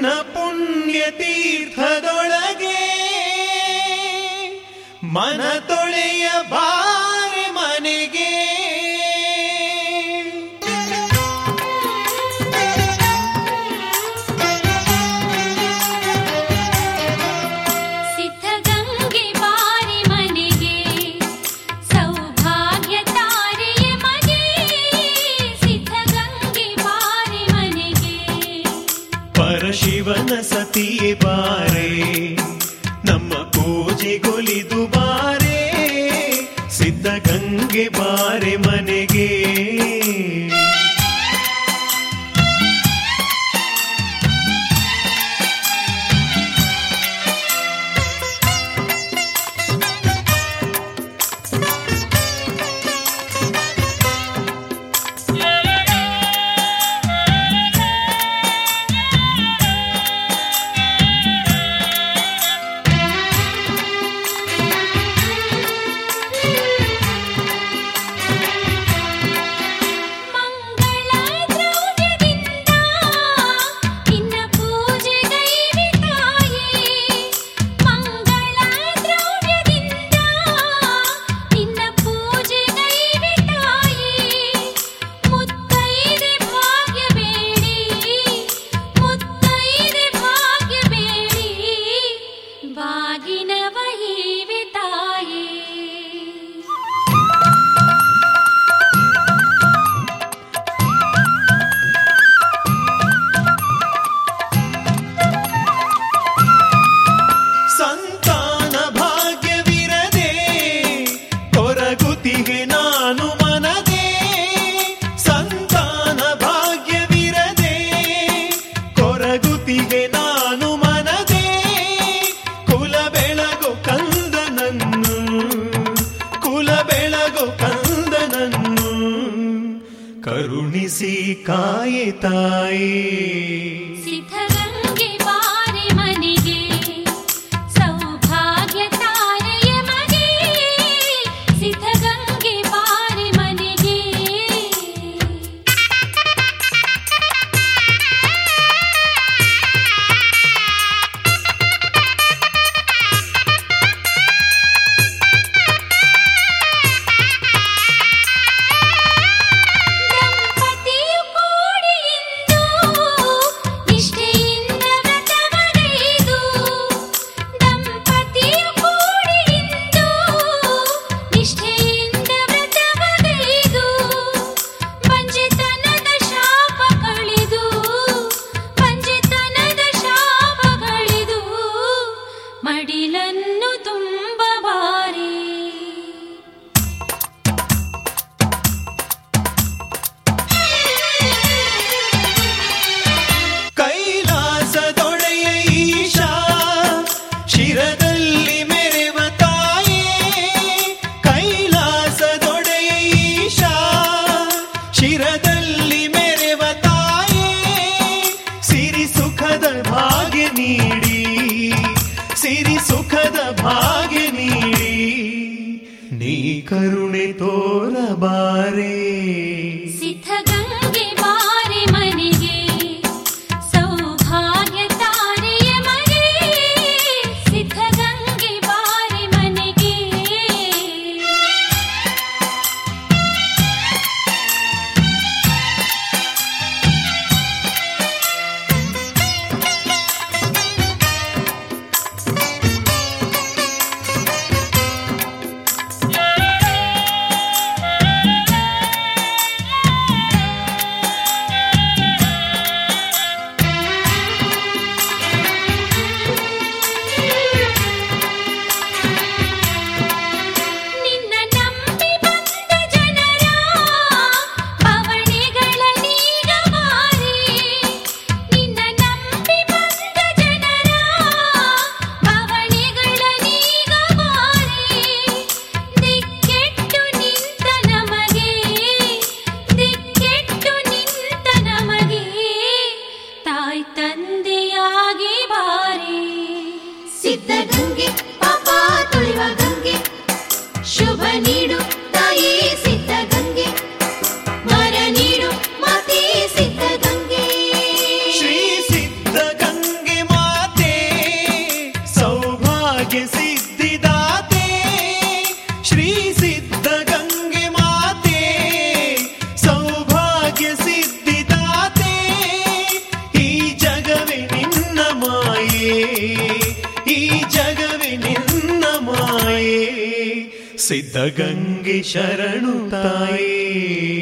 ನಿನ್ನ ಪುಣ್ಯ ತೀರ್ಥದೊಳಗೆ ಮನ ತೊಳೆಯ ಬಾರೆ ಮನೆಗೆ ಸಿದ್ಧಗಂಗೆ ಬಾರಿ ಮನೆಗೆ ಸೌಭಾಗ್ಯ ತಾರೆಯ ಮಗೆ ಸಿದ್ಧಗಂಗೆ ಬಾರಿ ಮನೆಗೆ ಪರಶಿವನ ಸತಿಯೇ ಬಾರೆ ನಮ್ಮ ಪೂಜೆಗೊಲಿದು ಬಾರೆ ಸಿದ್ಧ ಗಂಗೆ ಬಾರೆ ಮನೆಗೆ ಮಂಗಳ ದ್ರವ್ಯದಿಂದ ನಿನ್ನ ಪೂಜೆಗೈವೆ ತಾಯೇ ಮಂಗಳ ದ್ರವ್ಯದಿಂದ ನಿನ್ನ ಪೂಜೆಗೈವೆ ತಾಯೇ ಮುತ್ತೈದೆ ಭಾಗ್ಯ ಬೇಡಿ ಮುತ್ತೈದೆ ಭಾಗ್ಯ ಬೇಡಿ ಬಾಗಿನ ವಹಿವೆ ತಾಯೇ ಸಂತಾನ ಭಾಗ್ಯವಿರದೆ ಕೊರಗುತ್ತಿಗೆ ನಾನು ಮನದೆ ಸಂತಾನ ಭಾಗ್ಯವಿರದೆ ಕೊರಗುತ್ತಿಗೆ ನಾನು ಮನದೆ ಕುಲ ಬೆಳಗು ಕಂದನನ್ನು ಕುಲ ಬೆಳಗು ಕಂದನನ್ನು ಕರುಣಿಸಿ ಕಾಯೆ ತಾಯೇ ಸಿದ್ಧಗಂಗೆ ಬಾರಿ ಮನೆಗೆ ಸೌಭಾಗ್ಯ ತಾರೆಯ ಮಗೆ ಸಿದ್ಧಗಂಗೆ ಬಾರಿ ಮನೆಗೆ ದಂಪತಿಯು ಕೂಡಿ ಇಂದು ನಿಷ್ಠೆಯಿಂದ ವ್ರತವಗೈದು ದಂಪತಿಯು ಕೂಡಿ ಇಂದು ನಿಷ್ಠೆಯಿಂದ ವ್ರತವಗೈದು ಬಂಜೆತನದ ಶಾಪ ಕಳೆದು ಬಂಜೆತನದ ಶಾಪ ಕಳೆದು ಮಡಿಲನ್ನು ತುಂಬಬಾರಿ ಕೈಲಾಸದೊಡೆಯ ಈಶಾ ಶಿರದಲ್ಲಿ ಮೆರೆವ ತಾಯೇ ಕೈಲಾಸದೊಡೆಯ ಈಶಾ ಶಿರದಲ್ಲಿ ಮೆರೆವ ತಾಯೇ ಸಿರಿ ಸುಖದ ಭಾಗ್ಯ ನೀಡಿ ಸಿರಿ ಸುಖದ ಭಾಗ್ಯ ನೀಡಿ ನೀ ಕರುಣೆ ತೋರಬಾರೇ ಸಿದ್ಧಗಂಗೆ ಬಾರಿ ಮನೆಗೆ ಸೌಭಾಗ್ಯ ತಾರೆಯ ಮಗೆ ಸಿದ್ಧಗಂಗೆ ಬಾರಿ ಮನೆಗೆ ಿ ಶ್ರೀ ಸಿದ್ಧಗಂಗೆ ಮಾತೆ ಸೌಭಾಗ್ಯ ಸಿದ್ಧಿದಾತೆ ಈ ಜಗವೇ ನಿನ್ನ ಮಾಯೆ ಈ ಜಗವೇ ನಿನ್ನ ಮಾಯೆ ಸಿದ್ಧಗಂಗೆ ಶರಣು ತಾಯೇ